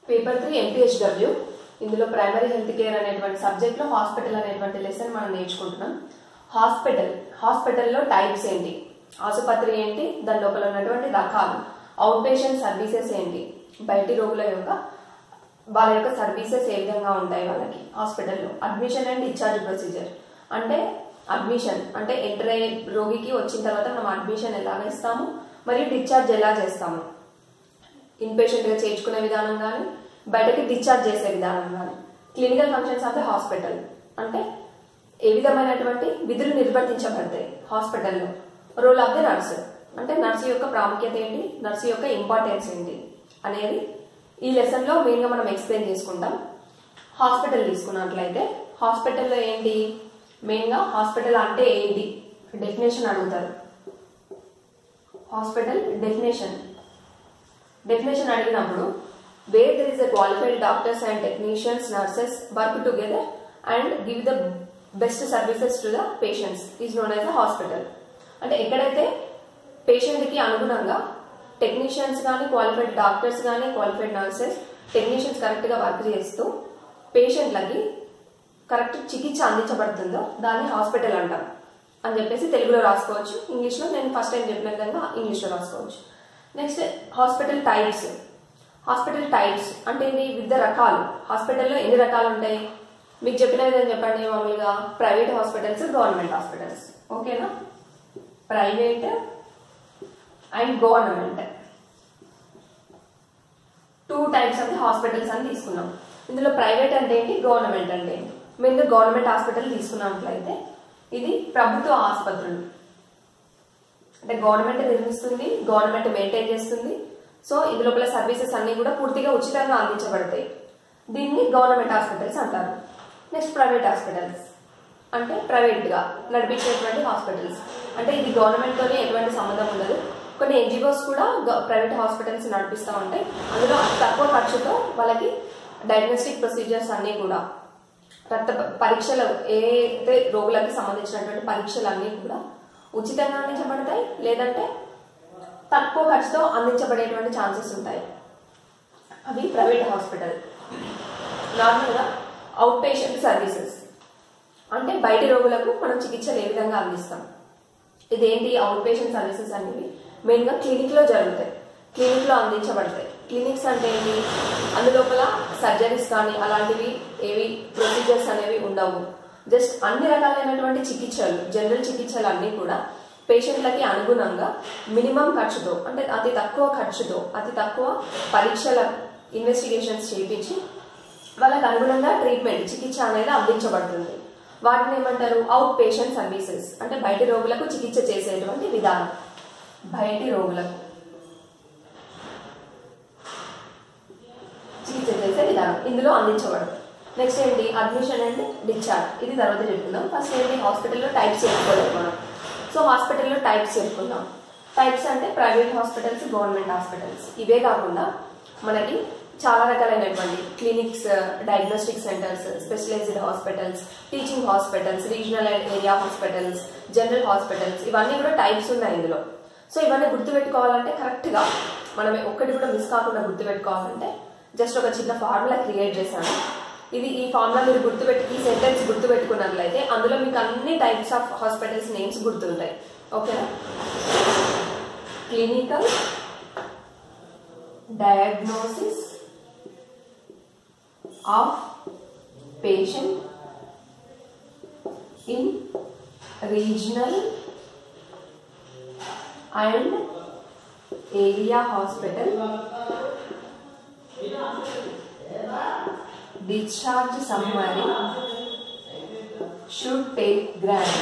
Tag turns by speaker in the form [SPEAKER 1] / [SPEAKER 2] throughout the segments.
[SPEAKER 1] Paper three MPHW ఇందులో primary health care అనేటువంటి సబ్జెక్ట్లో హాస్పిటల్ అనేటువంటి లెసన్ మనం నేర్చుకుంటున్నాం హాస్పిటల్ హాస్పిటల్లో టైప్స్ ఏంటి ఆసుపత్రి ఏంటి దాని లోపల ఉన్నటువంటి రకాలు అవుట్ పేషెంట్ సర్వీసెస్ ఏంటి బయటి రోగుల యొక్క వాళ్ళ యొక్క సర్వీసెస్ ఏ విధంగా ఉంటాయి వాళ్ళకి హాస్పిటల్లో అడ్మిషన్ అండ్ డిశ్చార్జ్ ప్రొసీజర్ అంటే అడ్మిషన్ అంటే ఎంటర్ అయ్యే రోగికి వచ్చిన తర్వాత మనం అడ్మిషన్ ఎలా ఇస్తాము మరియు డిశ్చార్జ్ ఎలా చేస్తాము ఇన్పేషెంట్గా చేర్చుకునే విధానం కానీ బయటకి డిశ్చార్జ్ చేసే విధానం కానీ clinical functions of the hospital అంటే ఏ విధమైనటువంటి విధులు నిర్వర్తించబడతాయి హాస్పిటల్లో రోల్ ఆఫ్ ది నర్స్ అంటే నర్సు యొక్క ప్రాముఖ్యత ఏంటి నర్సు యొక్క ఇంపార్టెన్స్ ఏంటి అనేది ఈ లెసన్లో మెయిన్గా మనం ఎక్స్ప్లెయిన్ చేసుకుంటాం హాస్పిటల్ తీసుకున్నట్లయితే హాస్పిటల్లో ఏంటి మెయిన్గా హాస్పిటల్ అంటే ఏంటి డెఫినేషన్ అడుగుతారు హాస్పిటల్ డెఫినేషన్ డెఫినేషన్ అడిగినప్పుడు where there is a qualified doctors and technicians nurses work together and give the best services to the patients is known as a hospital అంటే ఎక్కడైతే పేషెంట్కి అనుగుణంగా టెక్నీషియన్స్ కానీ క్వాలిఫైడ్ డాక్టర్స్ కానీ qualified nurses technicians కరెక్ట్గా work చేస్తూ పేషెంట్లకి correct చికిత్స అందించబడుతుందో దాన్ని హాస్పిటల్ అంటాం అని చెప్పేసి తెలుగులో రాసుకోవచ్చు ఇంగ్లీష్లో నేను ఫస్ట్ టైం చెప్పిన విధంగా ఇంగ్లీష్లో రాసుకోవచ్చు next hospital types hospital types అంటే ఏంటి వివిధ రకాలు హాస్పిటల్లో ఎన్ని రకాలు ఉంటాయి మీకు చెప్పిన విధంగా చెప్పండి మామూలుగా ప్రైవేట్ హాస్పిటల్స్ గవర్నమెంట్ హాస్పిటల్స్ ఓకేనా private and government two types of hospitals అని తీసుకున్నాం ఇందులో ప్రైవేట్ అంటే ఏంటి గవర్నమెంట్ అంటే ఏంటి మెయిన్గా గవర్నమెంట్ హాస్పిటల్ తీసుకున్నట్లయితే ఇది ప్రభుత్వ ఆసుపత్రులు అంటే గవర్నమెంట్ నిర్మిస్తుంది గవర్నమెంట్ మెయింటైన్ చేస్తుంది సో ఇందులోపల సర్వీసెస్ అన్ని కూడా పూర్తిగా ఉచితంగా అందించబడతాయి దీన్ని గవర్నమెంట్ హాస్పిటల్స్ అంటారు నెక్స్ట్ ప్రైవేట్ హాస్పిటల్స్ అంటే ప్రైవేట్గా నడిపించేటువంటి హాస్పిటల్స్ అంటే ఇది గవర్నమెంట్తోనే ఎటువంటి సంబంధం ఉండదు కొన్ని ఎన్జిఓస్ కూడా ప్రైవేట్ హాస్పిటల్స్ నడిపిస్తూ ఉంటాయి అందులో అతి తక్కువ ఖర్చుతో వాళ్ళకి డయాగ్నోస్టిక్ ప్రొసీజర్స్ అన్నీ కూడా రక్త పరీక్షలు ఏదైతే రోగులకు సంబంధించినటువంటి పరీక్షలు అన్నీ కూడా ఉచితంగా అందించబడతాయి లేదంటే తక్కువ ఖర్చుతో అందించబడేటువంటి ఛాన్సెస్ ఉంటాయి అవి ప్రైవేట్ హాస్పిటల్ నార్మల్గా అవుట్ పేషెంట్ సర్వీసెస్ అంటే బయటి రోగులకు మనం చికిత్సలు ఏ విధంగా అందిస్తాం ఇదేంటి అవుట్ పేషెంట్ సర్వీసెస్ అనేవి మెయిన్గా క్లినిక్లో జరుగుతాయి క్లినిక్లో అందించబడతాయి క్లినిక్స్ అంటే ఏంటి అందులోపల సర్జరీస్ కానీ అలాంటివి ఏవి ప్రొసీజర్స్ అనేవి ఉండవు జస్ట్ అన్ని రకాలైనటువంటి చికిత్సలు జనరల్ చికిత్సలు అన్నీ కూడా పేషెంట్లకి అనుగుణంగా మినిమం ఖర్చుతో అంటే అతి తక్కువ ఖర్చుతో అతి తక్కువ పరీక్షల ఇన్వెస్టిగేషన్స్ చేయించి వాళ్ళకి అనుగుణంగా ట్రీట్మెంట్ చికిత్స అనేది అందించబడుతుంది వాటిని ఏమంటారు అవుట్ పేషెంట్ సర్వీసెస్ అంటే బయటి రోగులకు చికిత్స చేసేటువంటి విధానం బయటి రోగులకు చికిత్స చేసే విధానం ఇందులో అందించబడదు నెక్స్ట్ ఏంటి అడ్మిషన్ అండ్ డిశ్చార్జ్ ఇది తర్వాత చెప్పుకుందాం ఫస్ట్ ఏంటి హాస్పిటల్లో టైప్స్ చెప్పుకోలేదు మనం సో హాస్పిటల్లో టైప్స్ చెప్పుకుందాం టైప్స్ అంటే ప్రైవేట్ హాస్పిటల్స్ గవర్నమెంట్ హాస్పిటల్స్ ఇవే కాకుండా మనకి చాలా రకాలైనటువంటి clinics diagnostic centres specialised hospitals teaching hospitals regional and area hospitals general hospitals ఇవన్నీ కూడా టైప్స్ ఉన్నాయి ఇందులో సో ఇవన్నీ గుర్తుపెట్టుకోవాలంటే కరెక్ట్గా మనం ఒక్కటి కూడా మిస్ కాకుండా గుర్తుపెట్టుకోవాలంటే జస్ట్ ఒక చిన్న ఫార్ములా క్రియేట్ చేశాను ఇది ఈ ఫార్ములా మీరు గుర్తుపెట్టి ఈ సెంటెన్స్ గుర్తుపెట్టుకున్నట్లయితే అందులో మీకు అన్ని టైప్స్ ఆఫ్ హాస్పిటల్స్ నేమ్స్ గుర్తుంటాయి ఓకేనా clinical diagnosis of patient in regional and area hospital discharge summary should take grant.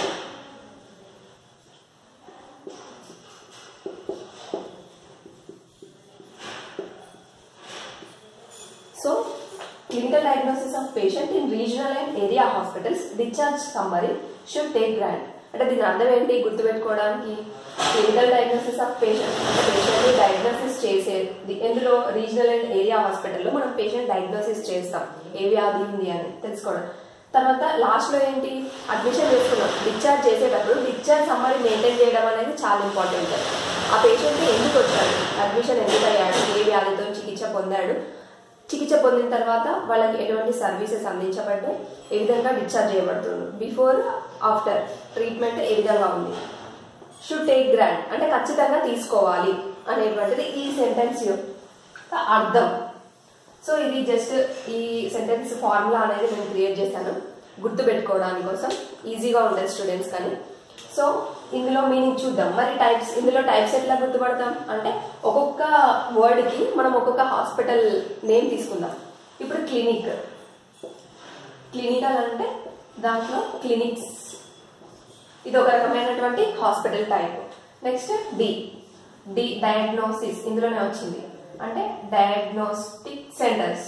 [SPEAKER 1] So, clinical diagnosis of patient in regional and area hospitals discharge summary should take grant. అంటే దీని అర్థం ఏంటి గుర్తుపెట్టుకోవడానికి clinical diagnosis of patient అంటే పేషెంట్ని diagnosis చేసేది ఎందులో regional and area హాస్పిటల్లో మనం పేషెంట్ డయాగ్నోసిస్ చేస్తాం ఏ వ్యాధి ఉంది అని తెలుసుకోవడం తర్వాత లాస్ట్లో ఏంటి అడ్మిషన్ చేసుకున్నాం డిశ్చార్జ్ చేసేటప్పుడు డిశ్చార్జ్ సమ్మరీ మెయింటైన్ చేయడం అనేది చాలా ఇంపార్టెంట్ ఆ పేషెంట్ ఎందుకు వచ్చాడు అడ్మిషన్ ఎందుకు అయ్యాడు ఏ వ్యాధితో చికిత్స పొందాడు చికిత్స పొందిన తర్వాత వాళ్ళకి ఎటువంటి సర్వీసెస్ అందించబడ్డాయి ఏ విధంగా డిశ్చార్జ్ చేయబడుతుంది బిఫోర్ ఆఫ్టర్ ట్రీట్మెంట్ ఏ విధంగా ఉంది షుడ్ టేక్ గ్రాండ్ అంటే ఖచ్చితంగా తీసుకోవాలి అనేటువంటిది ఈ సెంటెన్స్ యొక్క అర్థం సో ఇది జస్ట్ ఈ సెంటెన్స్ ఫార్ములా అనేది నేను క్రియేట్ చేశాను గుర్తు పెట్టుకోవడానికి కోసం ఈజీగా ఉంటుంది స్టూడెంట్స్ కానీ సో ఇందులో మీనింగ్ చూద్దాం మరి టైప్స్ ఇందులో టైప్స్ ఎట్లా గుర్తుపడతాం అంటే ఒక్కొక్క వర్డ్కి మనం ఒక్కొక్క హాస్పిటల్ నేమ్ తీసుకుందాం ఇప్పుడు క్లినిక్ క్లినికల్ అంటే దాంట్లో క్లినిక్స్ ఇది ఒక రకమైనటువంటి hospital type next D D diagnosis ఇందులోనే వచ్చింది అంటే diagnostic centres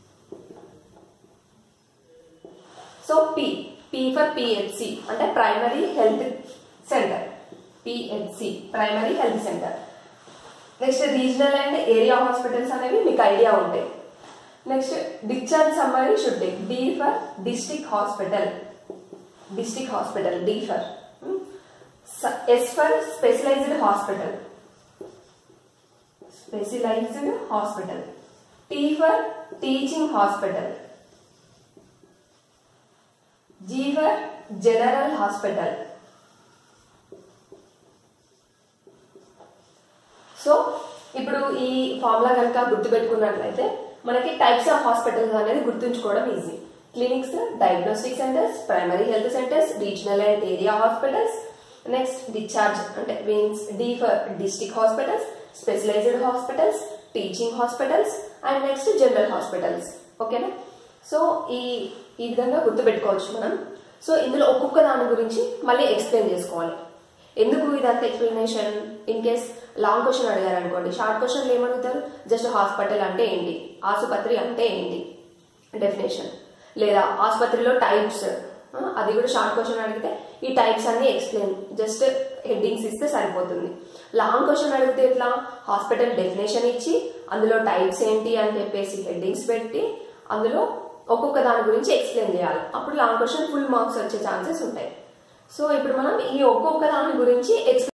[SPEAKER 1] so P P for PHC అంటే primary health centre PHC primary health centre next regional and area hospitals అనేవి మీకు ఐడియా ఉంటాయి next discharge summary should take D for district hospital district hospital D for S for specialised hospital specialised hospital T for teaching hospital G for general hospital so ఇప్పుడు ఈ formula కనుక గుర్తుపెట్టుకున్నట్లయితే మనకి types of hospitals అనేది గుర్తుంచుకోవడం easy clinics diagnostic centres primary health centres regional and area hospitals next discharge అంటే means D for district hospitals specialised hospitals teaching hospitals and next general hospitals ఓకేనా so ఈ ఈ విధంగా గుర్తుపెట్టుకోవచ్చు మనం సో ఇందులో ఒక్కొక్క దాని గురించి మళ్ళీ ఎక్స్ప్లెయిన్ చేసుకోవాలి ఎందుకు ఇదంతా explanation in case long question అడిగారు అనుకోండి షార్ట్ క్వశ్చన్లు ఏమడుగుతారు జస్ట్ హాస్పిటల్ అంటే ఏంటి ఆసుపత్రి అంటే ఏంటి డెఫినేషన్ లేదా ఆసుపత్రిలో టైప్స్ అది కూడా షార్ట్ క్వశ్చన్ అడిగితే ఈ టైప్స్ అన్ని ఎక్స్ప్లెయిన్ జస్ట్ హెడ్డింగ్స్ ఇస్తే సరిపోతుంది లాంగ్ క్వశ్చన్ అడిగితే ఇట్లా హాస్పిటల్ డెఫినేషన్ ఇచ్చి అందులో టైప్స్ ఏంటి అని చెప్పేసి హెడ్డింగ్స్ పెట్టి అందులో ఒక్కొక్క దాని గురించి ఎక్స్ప్లెయిన్ చేయాలి అప్పుడు లాంగ్ క్వశ్చన్ ఫుల్ మార్క్స్ వచ్చే ఛాన్సెస్ ఉంటాయి సో ఇప్పుడు మనం ఈ ఒక్కొక్క దాని గురించి ఎక్స్ప్లెయిన్